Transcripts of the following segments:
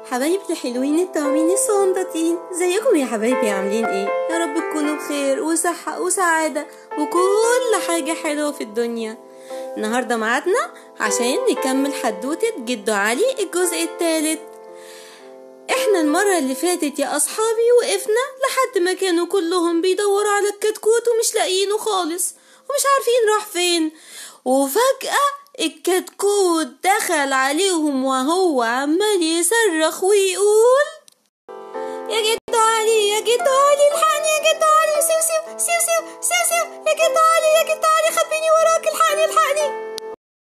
حبايبي الحلوين الطعمين الصندطين زيكم يا حبايبي عاملين ايه يا رب تكونوا بخير وصحة وسعادة وكل حاجة حلوة في الدنيا النهاردة معادنا عشان نكمل حدوتة جدو علي الجزء الثالث احنا المرة اللي فاتت يا اصحابي وقفنا لحد ما كانوا كلهم بيدوروا على الكتكوت ومش لاقيينه خالص ومش عارفين راح فين وفجأة الكتكوت دخل عليهم وهو عمال يصرخ ويقول يا جدو علي يا جدو علي الحقني يا جدو علي سيو سيو سيو سيو سيو سيو يا جدو علي يا جدو علي خبيني وراك الحقني الحقني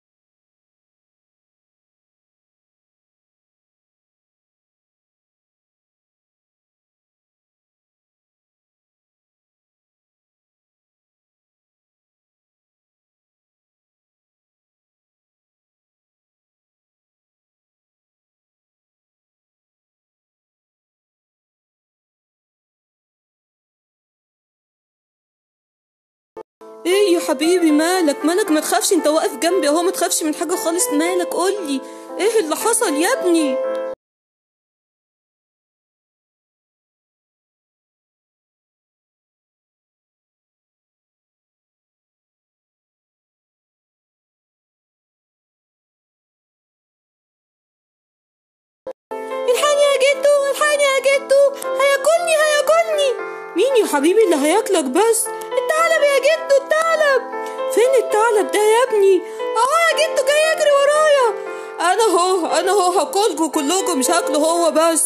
ايه يا حبيبي مالك مالك ما تخافش انت واقف جنبي اهو ما تخافش من حاجه خالص مالك قولي ايه اللي حصل يا ابني الحقني يا جدو الحقني يا جدو هياكلني هياكلني مين يا حبيبي اللي هياكلك بس الثعلب يا جدو الثعلب فين الثعلب ده يا ابني اهو يا جدو جاي يجري ورايا انا اهو انا اهو هاكلكوا كلكم مش هاكله هو بس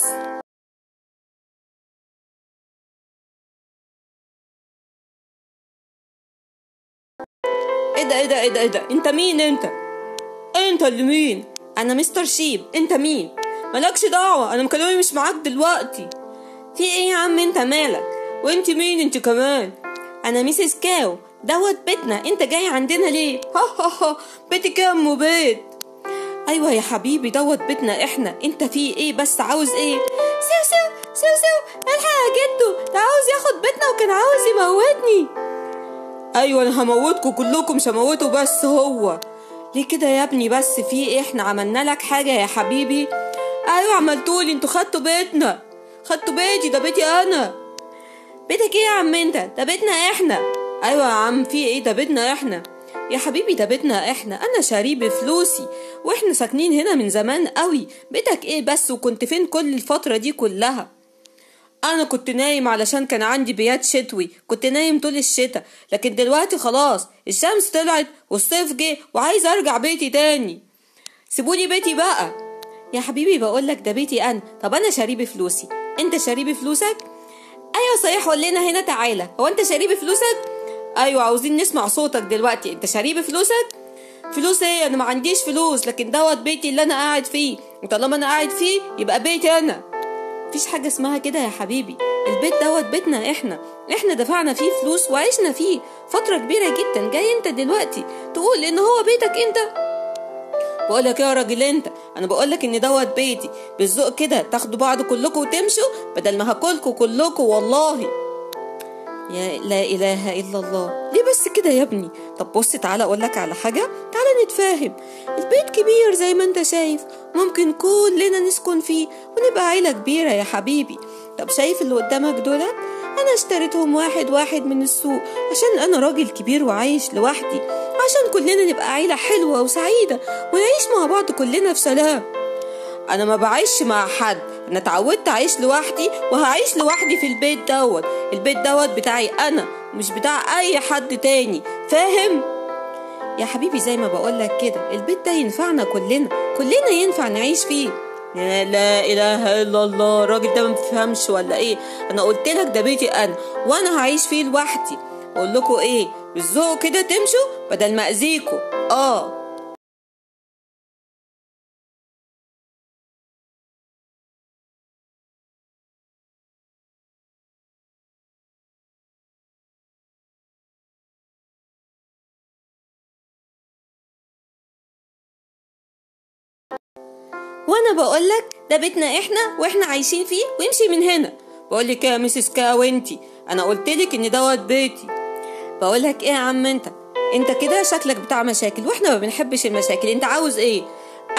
ايه ده ايه ده ايه ده ايه ده انت مين انت انت اللي مين انا مستر شيب انت مين مالكش دعوة انا مكلمي مش معاك دلوقتي في ايه يا عم انت مالك وانت مين انت كمان انا ميسيس كاو دوت بيتنا انت جاي عندنا ليه ها ها ها بيتي كام وبيت ايوه يا حبيبي دوت بيتنا احنا انت في ايه بس عاوز ايه سيو سيو سيو سيو الحق يا جدو ده عاوز ياخد بيتنا وكان عاوز يموتني ايوه انا هموتكم كلكم مش هموته بس هو ليه كده يا ابني بس في ايه احنا عملنا لك حاجه يا حبيبي ايوه عملتولي انتوا خدتوا بيتنا خدتوا بيتي ده بيتي انا بيتك ايه يا عم انت ده بيتنا احنا ايوه يا عم في ايه ده بيتنا احنا يا حبيبي ده بيتنا احنا انا شاريه بفلوسي واحنا ساكنين هنا من زمان قوي بيتك ايه بس وكنت فين كل الفتره دي كلها انا كنت نايم علشان كان عندي بيات شتوي كنت نايم طول الشتاء لكن دلوقتي خلاص الشمس طلعت والصيف جه وعايز ارجع بيتي تاني سيبوني بيتي بقى يا حبيبي بقولك ده بيتي انا طب انا شاريه بفلوسي انت شاريه بفلوسك ايوه صحيح قول لنا هنا تعالى هو انت شاريه بفلوسك ايوه عاوزين نسمع صوتك دلوقتي انت شاريه بفلوسك فلوس ايه انا ما عنديش فلوس لكن دوت بيتي اللي انا قاعد فيه وطالما انا قاعد فيه يبقى بيتي انا مفيش حاجة اسمها كده يا حبيبي البيت دوت بيتنا احنا احنا دفعنا فيه فلوس وعشنا فيه فترة كبيرة جدا جاي انت دلوقتي تقول ان هو بيتك انت بقولك يا راجل انت انا بقولك ان دوت بيتي بالذوق كده تاخدوا بعض كلكم وتمشوا بدل ما هاكلكوا كلكم والله يا لا اله الا الله ليه بس كده يا ابني طب بص تعالى اقولك على حاجه تعالى نتفاهم البيت كبير زي ما انت شايف ممكن كلنا نسكن فيه ونبقى عيله كبيره يا حبيبي طب شايف اللي قدامك دولت انا اشتريتهم واحد واحد من السوق عشان انا راجل كبير وعايش لوحدي عشان كلنا نبقى عيله حلوه وسعيده ونعيش مع بعض كلنا في سلام انا ما بعيش مع حد انا اتعودت اعيش لوحدي وهعيش لوحدي في البيت دوت البيت دوت بتاعي انا مش بتاع اي حد تاني فاهم يا حبيبي زي ما بقولك كده البيت ده ينفعنا كلنا كلنا ينفع نعيش فيه لا, لا اله الا الله الراجل ده ما بيفهمش ولا ايه انا قلت لك ده بيتي انا وانا هعيش فيه لوحدي اقول لكم ايه بالذوق كده تمشوا بدل ما اذيكوا اه وانا بقولك ده بيتنا احنا واحنا عايشين فيه وامشي من هنا بقولك ايه يا ميسيس كاو انتي انا قلتلك ان دوت بيتي بقولك ايه يا عم انت انت كده شكلك بتاع مشاكل واحنا ما بنحبش المشاكل انت عاوز ايه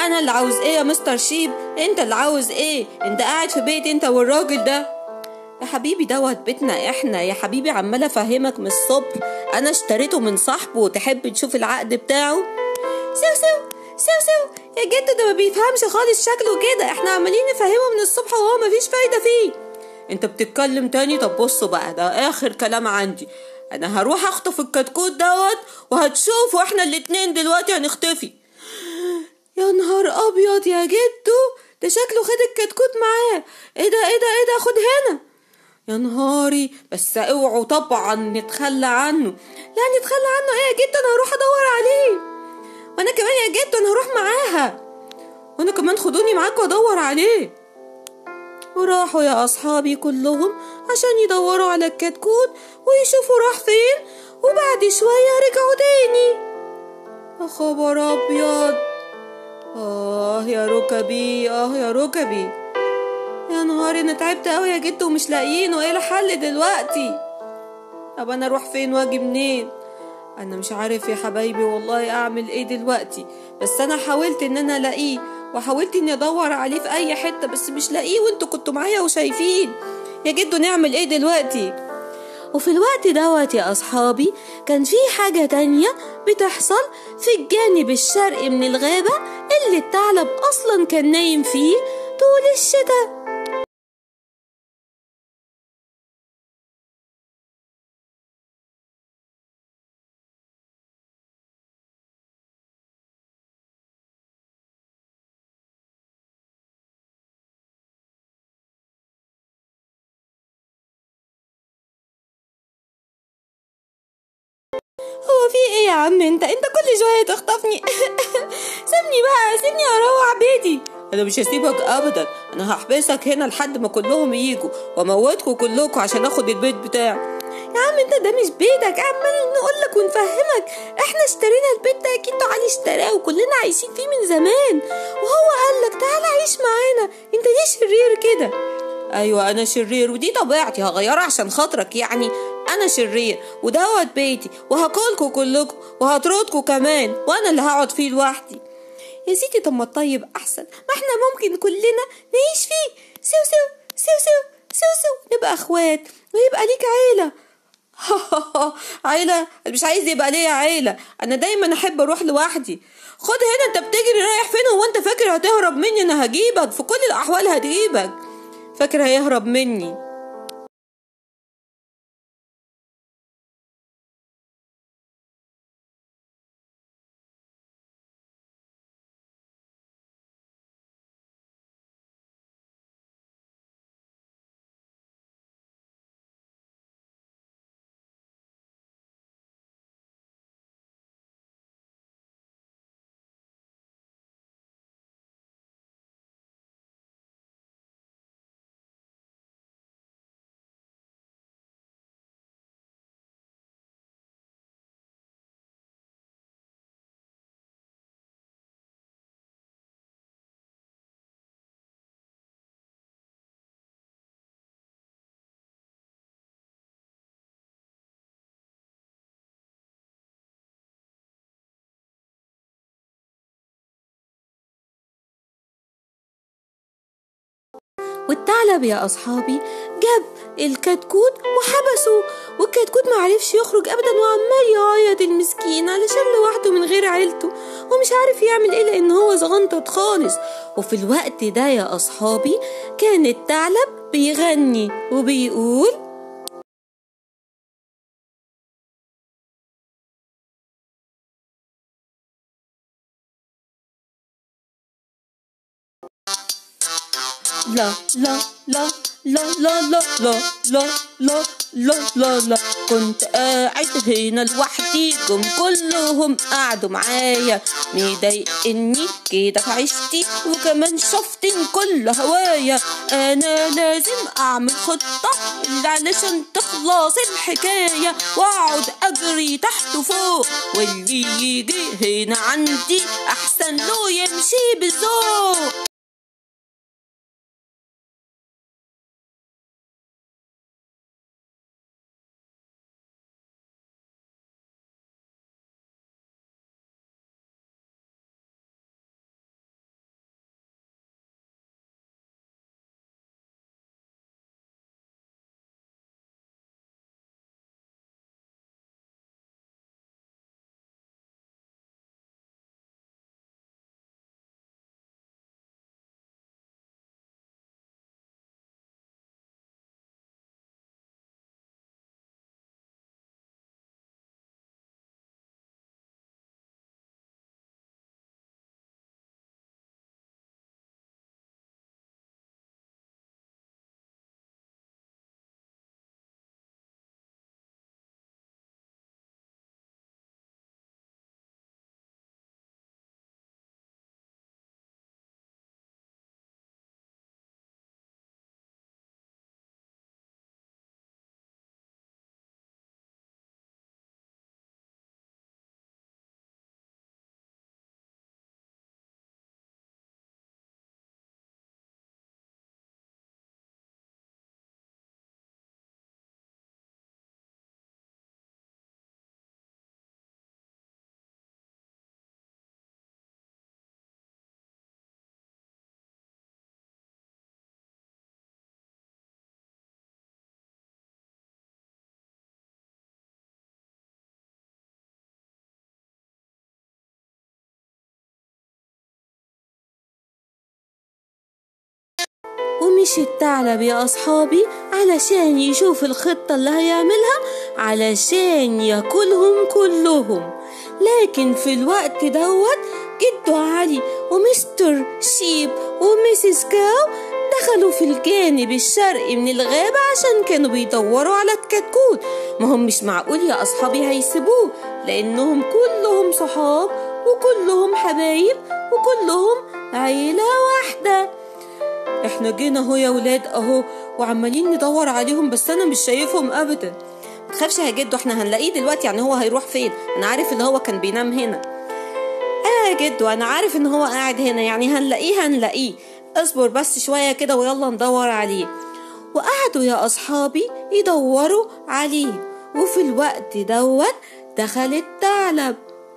انا اللي عاوز ايه يا مستر شيب انت اللي عاوز ايه انت قاعد في بيت انت والراجل ده يا حبيبي دوت بيتنا احنا يا حبيبي عمال افهمك من الصبح انا اشتريته من صاحبه وتحب تشوف العقد بتاعه سو سو سو سو يا جدو ده ما بيفهمش خالص شكله كده احنا عمالين نفهمه من الصبح وهو مفيش فايدة فيه انت بتتكلم تاني طب بصوا بقى ده اخر كلام عندي انا هروح اخطف الكتكوت دوت وهتشوفوا احنا الاتنين دلوقتي هنختفي يا نهار ابيض يا جدو ده شكله خد الكتكوت معاه ايه ده ايه ده ايه ده خد هنا يا نهاري بس اوعوا طبعا نتخلى عنه لا نتخلى عنه ايه يا جدو انا هروح ادور عليه وانا كمان يا جدو انا هروح معاها وانا كمان خدوني معاك وادور عليه وراحوا يا اصحابي كلهم عشان يدوروا على الكتكوت ويشوفوا راح فين وبعد شوية رجعوا تاني يا خبر ابيض اه يا ركبي اه يا ركبي يا نهاري انا تعبت قوي يا جدو ومش لاقيينه ايه الحل دلوقتي طب انا اروح فين واجي منين انا مش عارف يا حبايبي والله اعمل ايه دلوقتي بس انا حاولت ان انا الاقيه وحاولت اني ادور عليه في اي حته بس مش لاقيه وانتوا كنتوا معايا وشايفين يا جدو نعمل ايه دلوقتي وفي الوقت دوت يا أصحابي كان في حاجة تانية بتحصل في الجانب الشرقي من الغابة اللي الثعلب أصلا كان نايم فيه طول الشتاء هو في ايه يا عم انت انت كل شويه تخطفني سيبني بقى سيبني اروح بيتي انا مش هسيبك ابدا انا هحبسك هنا لحد ما كلهم يجوا واموتكم كلكم عشان اخد البيت بتاعي يا عم انت ده مش بيتك عمال نقول لك ونفهمك احنا اشترينا البيت ده اكيد علي اشتراه وكلنا عايشين فيه من زمان وهو قال لك تعالى عيش معانا انت ليه شرير كده ايوه انا شرير ودي طبيعتي هغيرها عشان خاطرك يعني انا شرير ودوت بيتي وهاكلكوا كلكم وهطردكوا كمان وانا اللي هقعد فيه لوحدي يا سيدي طب ما الطيب احسن ما احنا ممكن كلنا نعيش فيه سو سو سو سو سو سو نبقى اخوات ويبقى ليك عيله عيلة مش عايز يبقى ليا عيلة أنا دايما أحب أروح لوحدي خد هنا أنت بتجري رايح فين هو أنت فاكر هتهرب مني أنا هجيبك في كل الأحوال هجيبك فاكر هيهرب مني والثعلب يا أصحابي جاب الكتكوت وحبسه والكتكوت معرفش يخرج أبدا وعمال يعيط المسكين علشان لوحده من غير عيلته ومش عارف يعمل إيه لأن هو صغنطط خالص وفي الوقت ده يا أصحابي كان الثعلب بيغني وبيقول لا لا لا لا لا لا لا لا لا لا لا لا كنت قاعد هنا لوحدي جم كلهم قعدوا معايا مضايقني كده في عيشتي وكمان شفتن كل هوايا انا لازم اعمل خطة علشان تخلص الحكاية واقعد اجري تحت وفوق واللي يجي هنا عندي احسن له يمشي بالذوق مشي الثعلب يا أصحابي علشان يشوف الخطة اللي هيعملها علشان ياكلهم كلهم لكن في الوقت دوت جدو علي ومستر شيب وميسيس كاو دخلوا في الجانب الشرقي من الغابة عشان كانوا بيدوروا على الكتكوت ما هم مش معقول يا أصحابي هيسيبوه لأنهم كلهم صحاب وكلهم حبايب وكلهم عيلة واحدة احنا جينا اهو يا ولاد اهو وعمالين ندور عليهم بس انا مش شايفهم ابدا متخافش يا جدو احنا هنلاقيه دلوقتي يعني هو هيروح فين انا عارف ان هو كان بينام هنا اه يا جدو انا عارف ان هو قاعد هنا يعني هنلاقيه هنلاقيه اصبر بس شوية كده ويلا ندور عليه وقعدوا يا اصحابي يدوروا عليه وفي الوقت دوت دخل الثعلب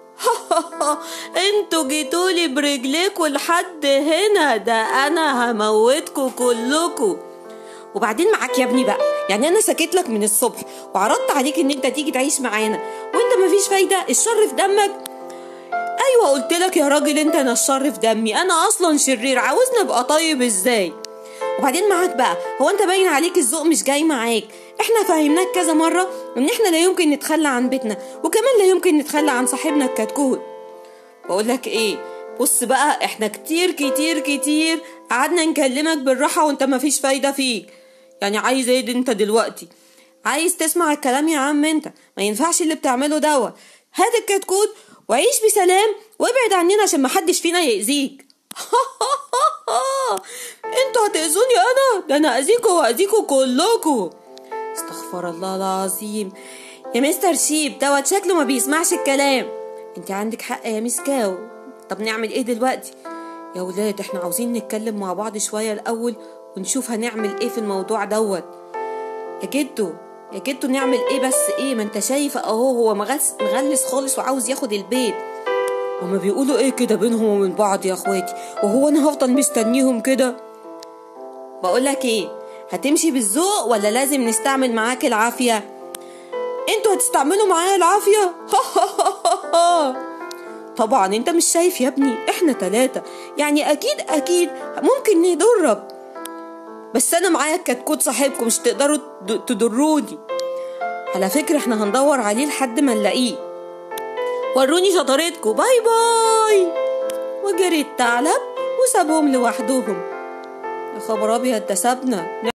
انتوا جيتولي برجليكوا لحد هنا ده انا هموتكوا كلكوا وبعدين معاك يا ابني بقى يعني انا سكت لك من الصبح وعرضت عليك ان انت تيجي تعيش معانا وانت مفيش فايده الشر في دمك ايوه قلت لك يا راجل انت انا الشر في دمي انا اصلا شرير عاوزني ابقى طيب ازاي وبعدين معاك بقى هو انت باين عليك الذوق مش جاي معاك احنا فهمناك كذا مرة ان احنا لا يمكن نتخلى عن بيتنا وكمان لا يمكن نتخلى عن صاحبنا الكتكوت بقول لك ايه بص بقى احنا كتير كتير كتير قعدنا نكلمك بالراحة وانت مفيش فايدة فيك يعني عايز ايه ده انت دلوقتي عايز تسمع الكلام يا عم انت ما ينفعش اللي بتعمله دوت هات الكتكوت وعيش بسلام وابعد عننا عشان محدش فينا يأذيك انتوا هتأذوني انا ده انا اذيكوا واذيكوا كلكوا استغفر الله العظيم يا مستر شيب دوت شكله ما بيسمعش الكلام انت عندك حق يا ميس كاو طب نعمل ايه دلوقتي يا ولاد احنا عاوزين نتكلم مع بعض شوية الاول ونشوف هنعمل ايه في الموضوع دوت يا جدو يا جدو نعمل ايه بس ايه ما انت شايف اهو هو مغلس مغلس خالص وعاوز ياخد البيت هما بيقولوا ايه كده بينهم وبين بعض يا اخواتي وهو انا هفضل مستنيهم كده بقولك ايه هتمشي بالذوق ولا لازم نستعمل معاك العافية انتوا هتستعملوا معايا العافية طبعا انت مش شايف يا ابني احنا تلاتة يعني اكيد اكيد ممكن نضرب بس انا معايا الكتكوت صاحبكم مش تقدروا تضروني على فكرة احنا هندور عليه لحد ما نلاقيه وروني شطارتكم باي باي وجري الثعلب وسابهم لوحدهم يا خبر ابيض ده سابنا